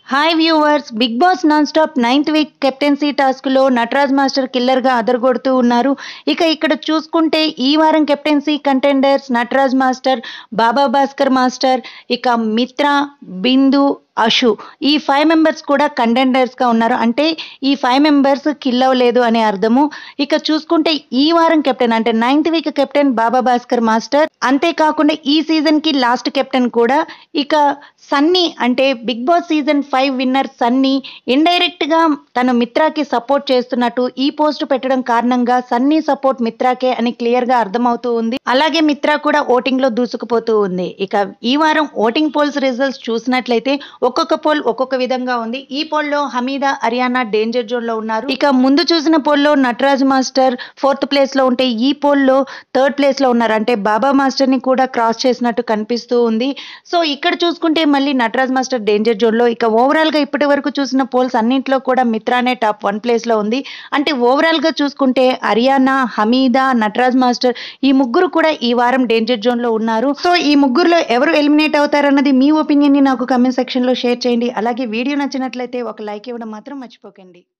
hi viewers Bigg Boss non stop ninth week captaincy టాస్క్లో Nataraj master కిల్లర్గా అదరగొడుతూ ఉన్నారు ఇక ఇక్కడ చూసుకుంటే ఈ వారం captaincy contenders Nataraj master Baba Bhaskar master ఇక మిత్ర బిందు అషు ఈ ఫైవ్ మెంబర్స్ కూడా కంటెండర్స్గా ఉన్నారు అంటే ఈ ఫైవ్ మెంబర్స్ కిల్ అవ్వలేదు అనే అర్థము ఇక చూసుకుంటే ఈ వారం కెప్టెన్ అంటే ninth week captain Baba Bhaskar master అంతేకాకుండా ఈ సీజన్కి లాస్ట్ కెప్టెన్ కూడా ఇక సన్నీ అంటే Bigg Boss season five winner Sunny ఇండైరెక్ట్గా తన మిత్రాకి సపోర్ట్ చేస్తున్నట్టు ఈ పోస్ట్ పెట్టడం కారణంగా సన్నీ సపోర్ట్ మిత్రాకే అని క్లియర్గా అర్థమవుతూ ఉంది అలాగే మిత్రా కూడా ఓటింగ్లో దూసుకుపోతూ ఉంది ఇక ఈ వారం ఓటింగ్ పోల్స్ రిజల్ట్స్ చూసినట్లయితే ఒక్కొక్క పోల్ ఒక్కొక్క విధంగా ఉంది ఈ పోల్లో హమీదా హర్యానా డేంజర్ జోన్ లో ఉన్నారు ఇక ముందు చూసిన పోల్లో నటరాజ్ మాస్టర్ ఫోర్త్ ప్లేస్ లో ఉంటే ఈ పోల్లో థర్డ్ ప్లేస్ లో ఉన్నారు అంటే బాబా మాస్టర్ ని కూడా క్రాస్ చేసినట్టు కనిపిస్తూ ఉంది సో ఇక్కడ చూసుకుంటే మళ్ళీ నటరాజ్ మాస్టర్ డేంజర్ జోన్ లో ఇక ఓవరాల్ గా ఇప్పటి వరకు చూసిన పోల్స్ అన్నింటిలో కూడా మిత్రానే టాప్ వన్ ప్లేస్ లో ఉంది అంటే ఓవరాల్ గా చూసుకుంటే హర్యానా హమీదా నటరాజ్ మాస్టర్ ఈ ముగ్గురు కూడా ఈ వారం డేంజర్ జోన్ లో ఉన్నారు సో ఈ ముగ్గురులో ఎవరు ఎలిమినేట్ అవుతారన్నది మీ ఒపీనియన్ ని నాకు కమెంట్ సెక్షన్ లో షేర్ చేయండి అలాగే వీడియో నచ్చినట్లయితే ఒక లైక్ ఇవ్వడం మాత్రం మర్చిపోకండి